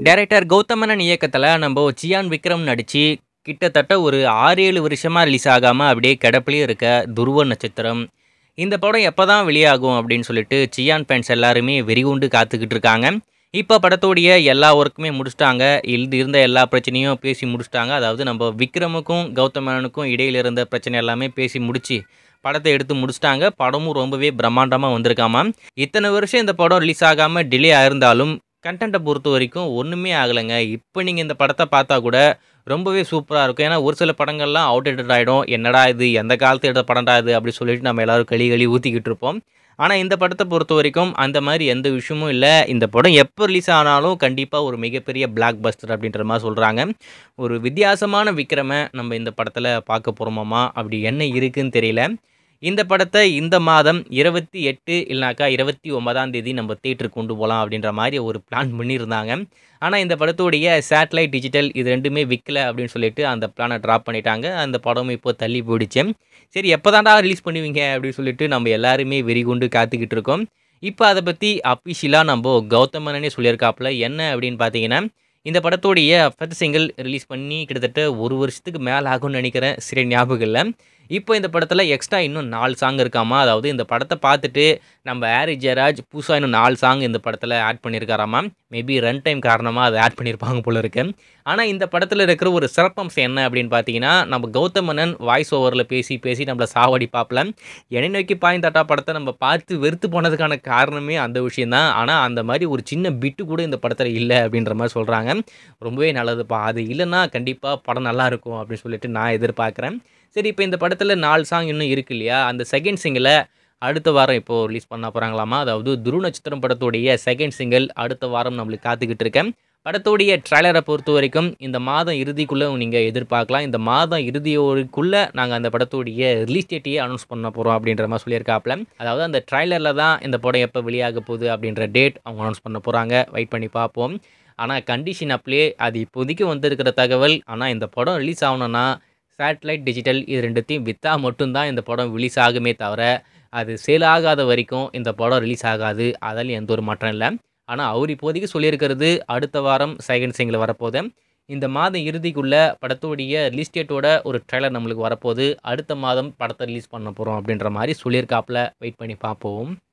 director கௌதமனன் இயக்கத்தில் நம்ம cyan Vikram நடித்து கிட்டத்தட்ட ஒரு ஆறு ஏழு வருஷமாக ரிலீஸ் ஆகாமல் அப்படியே கிடப்பிலே இருக்க துருவ நட்சத்திரம் இந்த படம் எப்போ தான் வெளியாகும் அப்படின்னு சொல்லிட்டு சியான் ஃபேன்ஸ் எல்லாருமே வெறிகுண்டு காத்துக்கிட்டு இருக்காங்க இப்போ படத்தோடைய எல்லா ஒர்க்குமே முடிச்சிட்டாங்க இது இருந்த எல்லா பிரச்சனையும் பேசி முடிச்சிட்டாங்க அதாவது நம்ம விக்ரமுக்கும் கௌதமனுக்கும் இடையில இருந்த பிரச்சனை எல்லாமே பேசி முடிச்சு படத்தை எடுத்து முடிச்சிட்டாங்க படமும் ரொம்பவே பிரம்மாண்டமாக வந்திருக்காமா இத்தனை வருஷம் இந்த படம் ரிலீஸ் ஆகாமல் டிலே ஆயிருந்தாலும் கண்டென்ட்டை பொறுத்த வரைக்கும் ஒன்றுமே ஆகலைங்க இப்போ நீங்கள் இந்த படத்தை பார்த்தா கூட ரொம்பவே சூப்பராக இருக்கும் ஏன்னா ஒரு சில படங்கள்லாம் அவுடேட்டட் ஆகிடும் என்னடா இது எந்த காலத்து எடுத்த படம்டா இது அப்படி சொல்லிட்டு நம்ம எல்லாரும் களி களி ஊற்றிக்கிட்டு இருப்போம் ஆனால் இந்த படத்தை பொறுத்த வரைக்கும் அந்த மாதிரி எந்த விஷயமும் இல்லை இந்த படம் எப்போ ரிலீஸ் ஆனாலும் கண்டிப்பாக ஒரு மிகப்பெரிய பிளாக் பஸ்டர் அப்படின்ற மாதிரி சொல்கிறாங்க ஒரு வித்தியாசமான விக்ரமை நம்ம இந்த படத்தில் பார்க்க போகிறோமாமா அப்படி என்ன இருக்குன்னு தெரியல இந்த படத்தை இந்த மாதம் இருபத்தி எட்டு இல்லைனாக்கா இருபத்தி ஒன்பதாம் தேதி நம்ம தேட்டருக்கு கொண்டு போகலாம் அப்படின்ற மாதிரி ஒரு பிளான் பண்ணியிருந்தாங்க ஆனால் இந்த படத்தோடைய சேட்டலைட் டிஜிட்டல் இது ரெண்டுமே விற்கல அப்படின்னு சொல்லிட்டு அந்த பிளானை ட்ராப் பண்ணிட்டாங்க அந்த படம் இப்போ தள்ளி போயிடுச்சு சரி எப்போ தாண்டா ரிலீஸ் பண்ணுவீங்க அப்படின்னு சொல்லிட்டு நம்ம எல்லாருமே வெறிகுண்டு காத்துக்கிட்டு இருக்கோம் இப்போ அதை பற்றி அஃபிஷியலாக நம்ம கௌதமனே சொல்லியிருக்காப்புல என்ன அப்படின்னு பார்த்தீங்கன்னா இந்த படத்தோடைய ஃபர்ஸ்ட் சிங்கிள் ரிலீஸ் பண்ணி கிட்டத்தட்ட ஒரு வருஷத்துக்கு மேலே ஆகும்னு நினைக்கிறேன் சரி ஞாபகம் இல்லை இப்போ இந்த படத்தில் எக்ஸ்ட்ரா இன்னும் நாலு சாங் இருக்காமா அதாவது இந்த படத்தை பார்த்துட்டு நம்ம ஆரி ஜெயராஜ் புதுசாக இன்னும் நாலு சாங் இந்த படத்தில் ஆட் பண்ணியிருக்காராமா மேபி ரன் டைம் காரணமாக அதை ஆட் பண்ணியிருப்பாங்க போல இருக்கு ஆனால் இந்த படத்தில் இருக்கிற ஒரு சிறப்பம்சம் என்ன அப்படின்னு பார்த்தீங்கன்னா நம்ம கௌதமனன் வாய்ஸ் ஓவரில் பேசி பேசி நம்மளை சாவடி பார்ப்பல என்னை நோக்கி பாயும் தட்டா படத்தை நம்ம பார்த்து வெறுத்து போனதுக்கான காரணமே அந்த விஷயந்தான் ஆனால் அந்த மாதிரி ஒரு சின்ன பிட்டு கூட இந்த படத்தில் இல்லை அப்படின்ற மாதிரி சொல்கிறாங்க ரொம்பவே நல்லதுப்பா அது இல்லைன்னா கண்டிப்பாக படம் நல்லா இருக்கும் அப்படின்னு சொல்லிட்டு நான் எதிர்பார்க்குறேன் சரி இப்போ இந்த படத்தில் நாலு சாங் இன்னும் இருக்கு இல்லையா அந்த செகண்ட் சிங்கிளை அடுத்த வாரம் இப்போது ரிலீஸ் பண்ண போகிறாங்களாமா அதாவது துரு நட்சத்திரம் படத்தோடைய செகண்ட் சிங்கிள் அடுத்த வாரம் நம்மளுக்கு காத்துக்கிட்டு இருக்கேன் படத்தோடைய ட்ரைலரை பொறுத்த வரைக்கும் இந்த மாதம் இறுதிக்குள்ளே நீங்கள் எதிர்பார்க்கலாம் இந்த மாதம் இறுதியோருக்குள்ளே நாங்கள் அந்த படத்தோடைய ரிலீஸ் டேட்டையே அனௌன்ஸ் பண்ண போகிறோம் அப்படின்ற மாதிரி சொல்லியிருக்காப்புல அதாவது அந்த ட்ரைலரில் தான் இந்த படம் எப்போ வெளியாக போகுது அப்படின்ற டேட் அவங்க அனௌன்ஸ் பண்ண போகிறாங்க வெயிட் பண்ணி பார்ப்போம் ஆனால் கண்டிஷன் அப்ளே அது இப்போதைக்கு வந்திருக்கிற தகவல் ஆனால் இந்த படம் ரிலீஸ் ஆகணும்னா சேட்டலைட் டிஜிட்டல் இது ரெண்டுத்தையும் விற்றா மட்டும்தான் இந்த படம் ரிலீஸ் ஆகுமே தவிர அது சேல் ஆகாத வரைக்கும் இந்த படம் ரிலீஸ் ஆகாது அதில் எந்த ஒரு மாற்றம் இல்லை ஆனால் அவர் இப்போதைக்கு சொல்லியிருக்கிறது அடுத்த வாரம் செகண்ட் சிங்கில் வரப்போகுது இந்த மாதம் இறுதிக்குள்ளே படத்தோடைய ரிலீஸ் டேட்டோட ஒரு ட்ரெய்லர் நம்மளுக்கு வரப்போகுது அடுத்த மாதம் படத்தை ரிலீஸ் பண்ண போகிறோம் அப்படின்ற மாதிரி சொல்லியிருக்காப்புல வெயிட் பண்ணி பார்ப்போம்